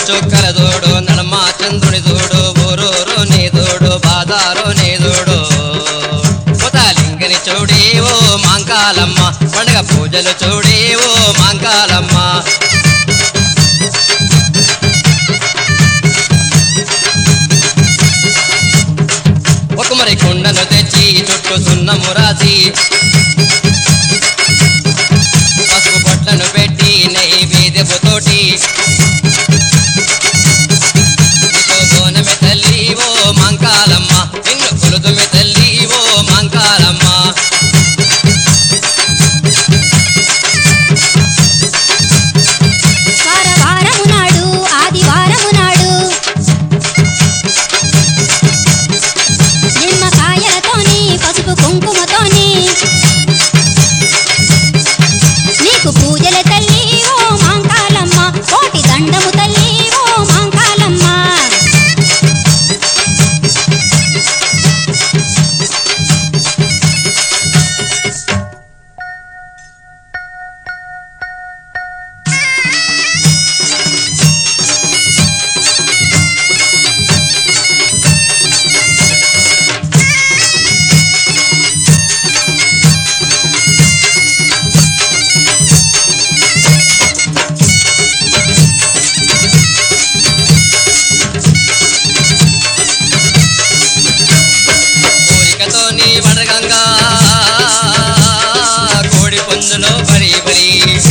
చుక్కల చూడు నడమ చంద్రుని చూడు ఊరూరు నీ చూడు బాదారు నీ చూడు పుతాలింగని చూడి ఓ మాంకాలమ్మ పండుగ పూజలు చూడి ఓ మాంకాలమ్మ ఒక మరి కుండను తెచ్చి చుట్టూ సున్నము రాసి పసుపు పొట్లను పెట్టి నెయ్యి బీదెపుతోటి నీతో బోనమె తల్లి ఓ మంకాలమ్మ నిన్ను కొలుదుమె తల్లి ఓ మంకాలమ్మ వారవారము నాడు ఆదివారము నాడు నిమ్మకాయలతోని పసుపు కుంకుమతోని నీకు పూజల తల్లి ఓ మాంకాలమ్మ కోటి దండము తల్లి ఓ మాంకాలమ్మ కోరికతో నీ వడగంగా కోడి పుంజులో బరి బరి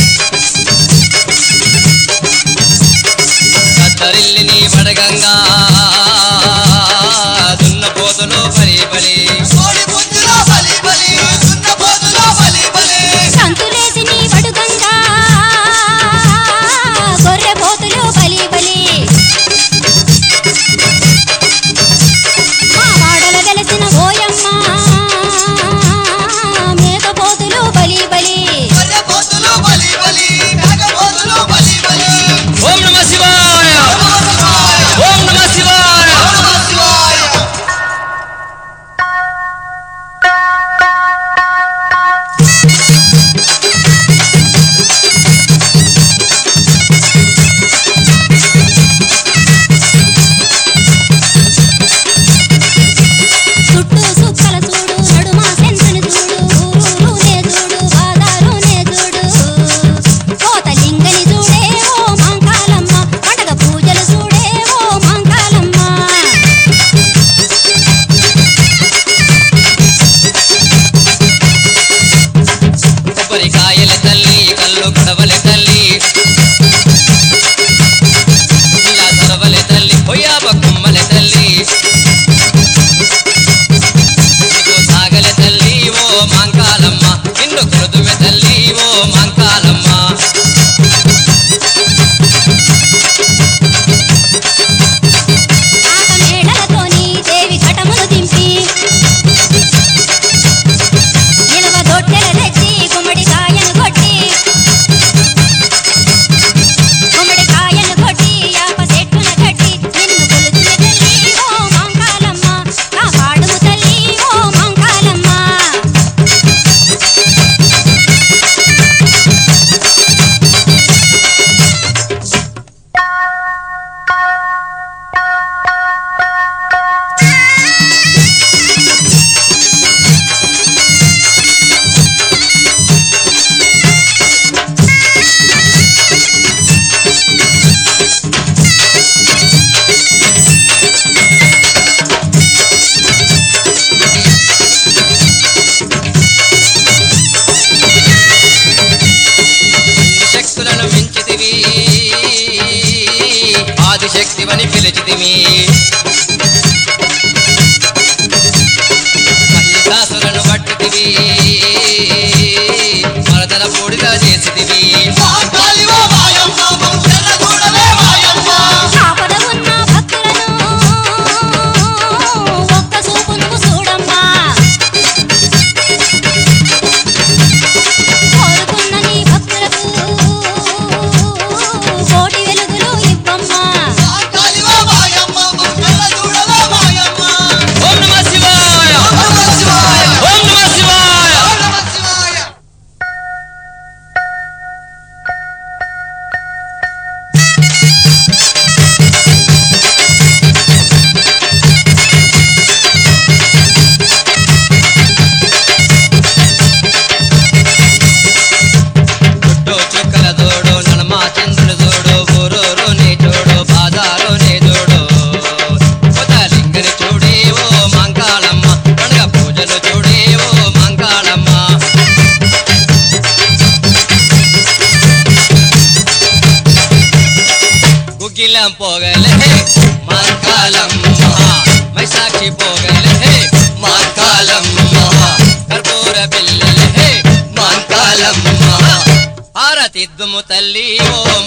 కత్తరిల్లి నీ వడగంగా దున్నపోతులో బరి బలి కోడి పుంజులో బలి బలి దున్నపోతులో బలి బలి సంతులేసి నీ వడుగంగా గొర్రె పోతులు బలి బలి మా వాడల వెలసిన ఓయమ్మ మేకపోతులు బలి బలి గొర్రె పోతులు బలి బలి మేకపోతులు బలి బలి ఓం నమ శివాయ ఓం నమ శివాయ నమః శివాయ చుట్టూ సుక్కల చూడు నడుమ సెంతని చూడు ఊరూరునే చూడు బాదారునే చూడు కోతలింగని చూడే ఓ మాంకాలమ్మ పండగ పూజలు చూడే ఓ మాంకాలమ్మ కొబ్బరికాయల తల్లి కళ్ళు కడవల తల్లి ఇలా సరవల తల్లి పొయ్యాబ కుమ్మల తల్లి నీకు సాగల తల్లి ఓ మాంకాలమ్మ నిన్ను కొలుదుమె తల్లి ఓ మాంకాలమ్మ ఆట మేడలతోని దేవి ఘటములు దింపి నిలవ దొట్టెల తెచ్చి గుమ్మడికాయను కొట్టి గుమ్మడికాయను కొట్టి యాప చెట్టున కట్టి నిన్ను కొలుతున్న తల్లి ఓ మాంకాలమ్మ కాపాడుము తల్లి ఓ మాంకాలమ్మ అన్ని శక్తులను మించితివి ఆదిశక్తివని పిలిచితివి మహిషాసులను పట్టితివి మరదల పూడిగా చేసితివి మాంకాళివో మాయమ్మ మంచెల చూడవే మాయమ్మ ఆపద ఉన్న భక్తులను ఒక్క చూపును చూడమ్మా కోరుకున్న నీ భక్తులకు కోటి వెలుగులు ఇవ్వమ్మా మాంకాళివో మాయమ్మ మంచెల మేళం పోగలే మాంకాలమ్మ మైసాక్షి పోగలే మాంకాలమ్మ కర్పూర పిల్లలే మాంకాలమ్మ హారతిద్దుము తల్లి ఓ